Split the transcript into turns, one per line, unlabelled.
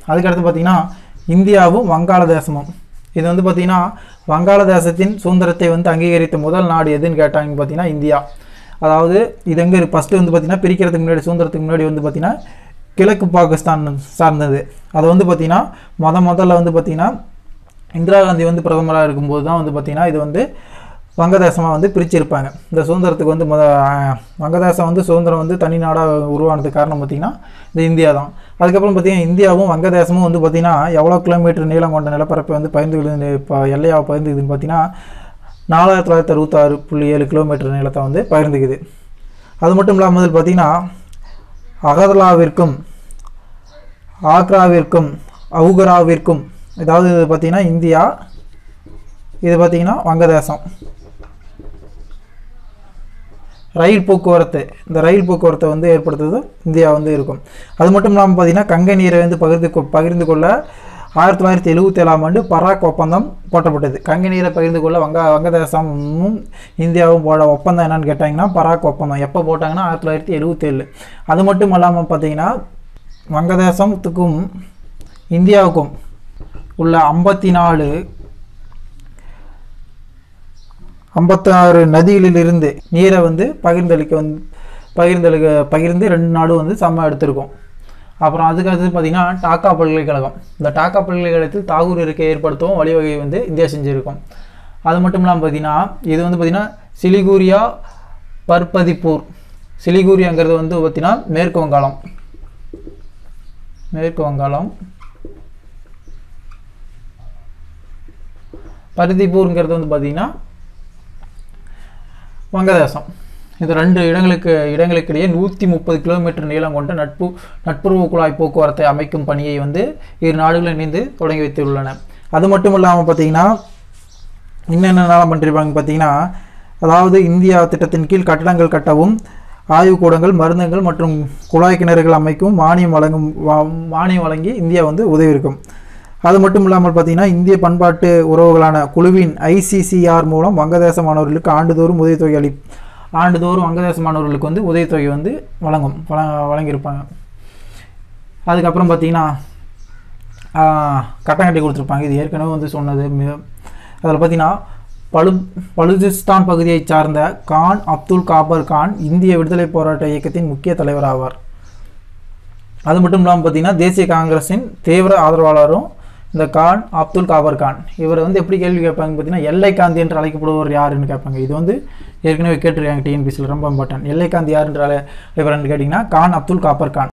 அதுக்கடுத்து பார்த்தீங்கன்னா இந்தியாவும் வங்காளதேசமும் இது வந்து பார்த்தீங்கன்னா வங்காளதேசத்தின் சுதந்திரத்தை வந்து அங்கீகரித்த முதல் நாடு எதுன்னு கேட்டாங்க பார்த்தீங்கன்னா இந்தியா அதாவது இது எங்கே ஃபஸ்ட்டு வந்து பார்த்தீங்கன்னா பிரிக்கிறதுக்கு முன்னாடி சுதந்திரத்துக்கு முன்னாடி வந்து பார்த்தீங்கன்னா கிழக்கு பாகிஸ்தான் சார்ந்தது அது வந்து பார்த்தீங்கன்னா முத முதல்ல வந்து பார்த்தீங்கன்னா இந்திரா காந்தி வந்து பிரதமராக இருக்கும்போது தான் வந்து பார்த்தீங்கன்னா இது வந்து வங்கதேசமாக வந்து பிரிச்சிருப்பாங்க இந்த சுதந்திரத்துக்கு வந்து முத அஹ், வங்கதேசம் வந்து சுதந்திரம் வந்து தனி நாடாக உருவானதுக்கு காரணம் பார்த்தீங்கன்னா இந்த இந்தியா தான் அதுக்கப்புறம் பார்த்தீங்கன்னா இந்தியாவும் வங்கதேசமும் வந்து பார்த்தீங்கன்னா எவ்வளோ கிலோமீட்டர் நீளம் கொண்ட நிலப்பரப்பை வந்து பகிர்ந்து இப்போ எல்லையாக பகிர்ந்துக்குதுன்னு பார்த்தீங்கன்னா நாலாயிரத்தி தொள்ளாயிரத்தி அறுபத்தாறு புள்ளி ஏழு கிலோமீட்டர் நீளத்தை வந்து பகிர்ந்துக்குது அது மட்டும் இல்லாமல் வந்து பார்த்தீங்கன்னா அகர்லாவிற்கும் ஆக்ராவிற்கும் அவுகராவிற்கும் அதாவது இது பார்த்தீங்கன்னா இந்தியா இது பார்த்தீங்கன்னா வங்கதேசம் ரயில் போக்குவரத்து இந்த ரயில் போக்குவரத்தை வந்து ஏற்படுத்துறது இந்தியா வந்து இருக்கும் அது மட்டும் இல்லாமல் பார்த்தீங்கன்னா கங்கை நீரை வந்து பகிர்ந்து கொ- பகிர்ந்து கொள்ள ஆயிரத்தி தொள்ளாயிரத்தி எழுபத்தி ஏழாம் ஆண்டு பராக் ஒப்பந்தம் போட்டப்பட்டது கங்கை நீரை பகிர்ந்து கொள்ள வங்க வங்கதேசமும் இந்தியாவும் போட ஒப்பந்தம் என்னன்னு கேட்டாங்கன்னா பராக் ஒப்பந்தம் எப்போ போட்டாங்கன்னா ஆயிரத்தி தொள்ளாயிரத்தி எழுபத்தேழு அது மட்டும் இல்லாமல் பார்த்தீங்கன்னா வங்கதேசத்துக்கும் இந்தியாவுக்கும் உள்ள ஐம்பத்தி நாலு ஐம்பத்தாறு நதிகளிலிருந்து நீரை வந்து பகிர்ந்தளிக்க வந்து பகிர்ந்தளிக்க பகிர்ந்து ரெண்டு நாடும் வந்து சம எடுத்திருக்கும் அப்புறம் அதுக்கு அடுத்து பார்த்தீங்கன்னா டாக்கா பல்கலைக்கழகம் இந்த டாக்கா பல்கலைக்கழகத்தில் தாகூர் இருக்கை ஏற்படுத்தவும் வழிவகை வந்து இந்தியா செஞ்சுருக்கும் அது மட்டும் இல்லாமல் பார்த்தீங்கன்னா இது வந்து பார்த்தீங்கன்னா சிலிகுரியா பர்பதிப்பூர் சிலிகுரியாங்கிறது வந்து பார்த்தீங்கன்னா மேற்கு வங்காளம் மேற்கு வங்காளம் பருத்திப்பூருங்கிறது வந்து பார்த்தீங்கன்னா வங்கதேசம் இது ரெண்டு இடங்களுக்கு இடங்களுக்கிடையே நூற்றி முப்பது கிலோமீட்டர் நீளம் கொண்ட நட்பு நட்புறவு குழாய் போக்குவரத்தை அமைக்கும் பணியை வந்து இரு நாடுகளும் இணைந்து தொடங்கி வைத்துள்ளன அது மட்டும் இல்லாமல் பார்த்தீங்கன்னா என்னென்னலாம் பண்ணிருப்பாங்க பார்த்தீங்கன்னா அதாவது இந்தியா திட்டத்தின் கீழ் கட்டடங்கள் கட்டவும் ஆய்வுக்கூடங்கள் மருந்துகள் மற்றும் குழாய் கிணறுகள் அமைக்கவும் மானியம் வழங்கும் வா- மானியம் வழங்கி இந்தியா வந்து உதவி இருக்கும் அது மட்டும் இல்லாமல் பார்த்தீங்கன்னா இந்திய பண்பாட்டு உறவுகளான குழுவின் ஐசிசிஆர் மூலம் வங்கதேச மாணவர்களுக்கு ஆண்டுதோறும் உதவித்தொகை அளி ஆண்டுதோறும் வங்கதேச மாணவர்களுக்கு வந்து உதவித்தொகை வந்து வழங்கும் வழ- வழங்கியிருப்பாங்க அதுக்கப்புறம் பார்த்தீங்கன்னா ஆஹ், கட்டம் கட்டி கொடுத்துருப்பாங்க இது ஏற்கனவே வந்து சொன்னது மிக- அதில் பார்த்தீங்கன்னா பலு பலுச்சிஸ்தான் பகுதியைச் சார்ந்த கான் அப்துல் காபர் கான் இந்திய விடுதலை போராட்ட இயக்கத்தின் முக்கிய தலைவர் ஆவார் அது மட்டும் இல்லாமல் பார்த்தீங்கன்னா தேசிய காங்கிரஸின் தீவிர ஆதரவாளரும் இந்த கான் அப்துல் காபர் கான் இவர் வந்து எப்படி கேள்வி கேட்பாங்க பார்த்தீங்கன்னா எல்லை காந்தி என்று அழைக்கப்படுவர் யாருன்னு கேட்பாங்க இது வந்து ஏற்கனவே கேட்டிருக்காங்க டிஎன்பிசியில் ரொம்ப இம்பார்ட்டன்ட் எல்லை காந்தி யார் என்று அழை- அழைப்பவர்னு கேட்டிங்கன்னா கான் அப்துல் காபர் கான்